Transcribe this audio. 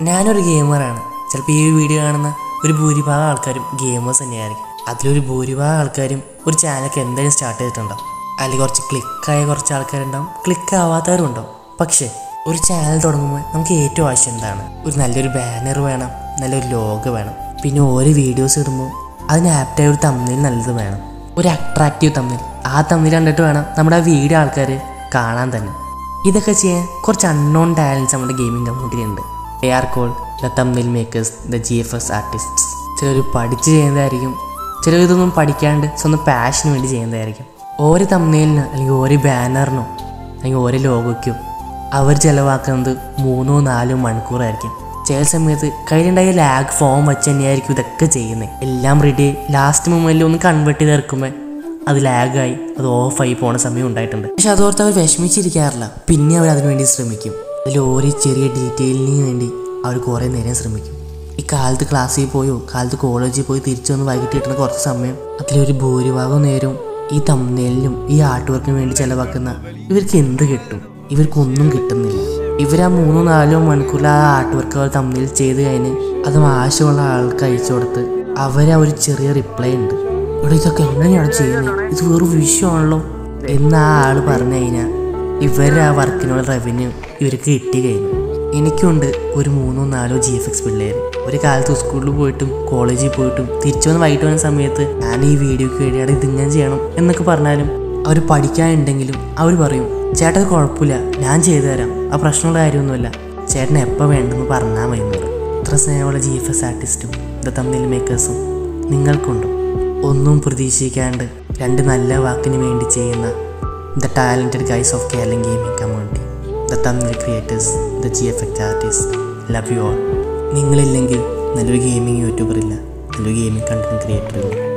ഞാനൊരു ഗെയിമറാണ് ചിലപ്പോൾ ഈ വീഡിയോ കാണുന്ന ഒരു ഭൂരിഭാഗം ആൾക്കാരും ഗെയിമേഴ്സ് തന്നെയായിരിക്കും അതിലൊരു ഭൂരിഭാഗം ആൾക്കാരും ഒരു ചാനലൊക്കെ എന്തായാലും സ്റ്റാർട്ട് ചെയ്തിട്ടുണ്ടാവും അല്ലെങ്കിൽ കുറച്ച് ക്ലിക്കായ കുറച്ച് ആൾക്കാരുണ്ടാവും ക്ലിക്ക് ആവാത്തവരും ഉണ്ടാവും പക്ഷേ ഒരു ചാനൽ തുടങ്ങുമ്പോൾ നമുക്ക് ഏറ്റവും ആവശ്യം എന്താണ് ഒരു നല്ലൊരു ബാനർ വേണം നല്ലൊരു ലോഗോ വേണം പിന്നെ ഓരോ വീഡിയോസ് ഇടുമ്പോൾ അതിന് ആപ്റ്റായ ഒരു തമ്മിൽ നല്ലത് വേണം ഒരു അട്രാക്റ്റീവ് തമ്മിൽ ആ തമ്മിൽ കണ്ടിട്ട് വേണം നമ്മുടെ ആ വീഡിയോ ആൾക്കാർ കാണാൻ തന്നെ ഇതൊക്കെ ചെയ്യാൻ കുറച്ച് അൺനോൺ ടാലൻസ് നമ്മുടെ ഗെയിമിംഗ് കമ്മ്യൂണിറ്റിയിൽ ഉണ്ട് they are call the thumbnail makers the G F X artists ചിലർ പഠിച്ച് ചെയ്യുന്നതായിരിക്കും ചിലർ ഇതൊന്നും പഠിക്കാണ്ട് സ്വന്തം പാഷന് വേണ്ടി ചെയ്യുന്നതായിരിക്കും ഓരോ തമ്മിലിനോ അല്ലെങ്കിൽ ഓരോ ബാനറിനോ അല്ലെങ്കിൽ ഓരോ ലോഗോയ്ക്കോ അവർ ചിലവാക്കുന്നത് മൂന്നോ നാലോ മണിക്കൂറായിരിക്കും ചില സമയത്ത് കയ്യിലുണ്ടായ ലാഗ് ഫോം വെച്ച് തന്നെയായിരിക്കും ഇതൊക്കെ ചെയ്യുന്നത് എല്ലാം റെഡി ലാസ്റ്റ് മൊമെന്റിൽ ഒന്ന് കൺവേർട്ട് ചെയ്ത് ഇറക്കുമ്പോൾ അത് ലാഗായി അത് ഓഫായി പോണ സമയം ഉണ്ടായിട്ടുണ്ട് പക്ഷെ അതോർത്ത് അവർ വിഷമിച്ചിരിക്കാറില്ല പിന്നെ അവർ അതിനു വേണ്ടി ശ്രമിക്കും അതിൽ ഓരോ ചെറിയ ഡീറ്റെയിലിന് വേണ്ടി അവർ കുറേ നേരം ശ്രമിക്കും ഈ കാലത്ത് ക്ലാസ്സിൽ പോയോ കാലത്ത് കോളേജിൽ പോയി തിരിച്ചു വന്ന് വൈകിട്ട് കിട്ടുന്ന കുറച്ച് സമയം അതിലൊരു ഭൂരിഭാഗം നേരവും ഈ തമ്മിലിനും ഈ ആർട്ട് വർക്കിന് വേണ്ടി ചെലവാക്കുന്ന ഇവർക്ക് എന്ത് കിട്ടും ഇവർക്കൊന്നും കിട്ടുന്നില്ല ഇവർ ആ മൂന്നോ നാലോ മണിക്കൂറിൽ ആ ആർട്ട് വർക്ക് അവർ തമ്മിൽ ചെയ്ത് കഴിഞ്ഞ് അത് ആവശ്യമുള്ള ആൾക്ക് അയച്ചു കൊടുത്ത് അവരെ ഒരു ചെറിയ റിപ്ലൈ ഉണ്ട് ഇവിടെ ഇതൊക്കെ എങ്ങനെയാണ് ചെയ്യുന്നത് ഇത് വെറും വിഷയമാണല്ലോ എന്ന് ആ ആൾ പറഞ്ഞു കഴിഞ്ഞാൽ ഇവരുടെ ആ വർക്കിനുള്ള റവന്യൂ ഇവർക്ക് കിട്ടി കഴിഞ്ഞു എനിക്കുണ്ട് ഒരു മൂന്നോ നാലോ ജി എഫ് എക്സ് പിള്ളേർ ഒരു കാലത്ത് സ്കൂളിൽ പോയിട്ടും കോളേജിൽ പോയിട്ടും തിരിച്ചു വന്ന് വൈകിട്ട് വന്ന സമയത്ത് ഞാൻ ഈ വീഡിയോക്ക് വേണ്ടിയാണ് ഇതിങ്ങനെ ചെയ്യണം എന്നൊക്കെ പറഞ്ഞാലും അവർ പഠിക്കാനുണ്ടെങ്കിലും അവർ പറയും ചേട്ടാ അത് കുഴപ്പമില്ല ഞാൻ ചെയ്തു തരാം ആ പ്രശ്നമുള്ള കാര്യമൊന്നുമില്ല ചേട്ടൻ എപ്പോൾ വേണ്ടെന്ന് പറഞ്ഞാൽ മതി എന്ന് പറയും ഇത്ര സ്നേഹമുള്ള ജി എഫ് എസ് ആർട്ടിസ്റ്റും ദ തമ്മിൽ മേക്കേഴ്സും നിങ്ങൾക്കുണ്ടോ ഒന്നും പ്രതീക്ഷിക്കാണ്ട് രണ്ട് നല്ല വാക്കിന് വേണ്ടി ചെയ്യുന്ന the talented guys of Keralam gaming community the Tamil creators the G effect artist love you all നിങ്ങളില്ലെങ്കിൽ നല്ലൊരു ഗെയിമിംഗ് യൂട്യൂബർ ഇല്ല നല്ലൊരു ഗെയിമിംഗ് കണ്ടന്റ് ക്രിയേറ്റർ ഇല്ല